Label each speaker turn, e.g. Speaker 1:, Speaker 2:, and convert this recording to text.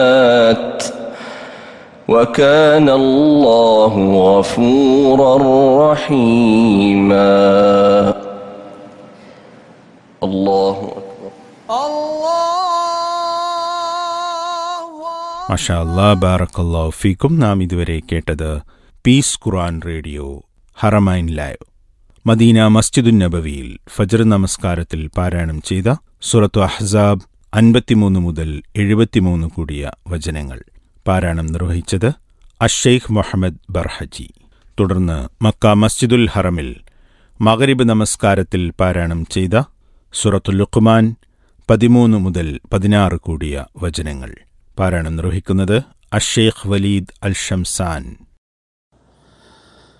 Speaker 1: وكان الله غفورا رحيما الله أكبر
Speaker 2: മഷാ അല്ലാ ബാറക്കല്ലാ ഫീക്കും നാം ഇതുവരെ കേട്ടത് peace Quran radio Haramain live Medina മസ്ജിദുൻ നബവിയിൽ ഫജർ നമസ്കാരത്തിൽ പാരായണം ചെയ്ത സുറത്തു അഹ്സാബ് അൻപത്തിമൂന്ന് മുതൽ എഴുപത്തിമൂന്ന് കൂടിയ വചനങ്ങൾ പാരായണം നിർവഹിച്ചത് അഷെയ്ഖ് മുഹമ്മദ് ബർഹജി തുടർന്ന് മക്ക മസ്ജിദുൽ ഹറമിൽ മഗരിബ് നമസ്കാരത്തിൽ പാരായണം ചെയ്ത സുറത്തു ലുഖ്മാൻ പതിമൂന്ന് മുതൽ പതിനാറ് കൂടിയ വചനങ്ങൾ പാരായണം നിർവഹിക്കുന്നത് അഷേഖ് വലീദ് അൽ ഷംസാൻ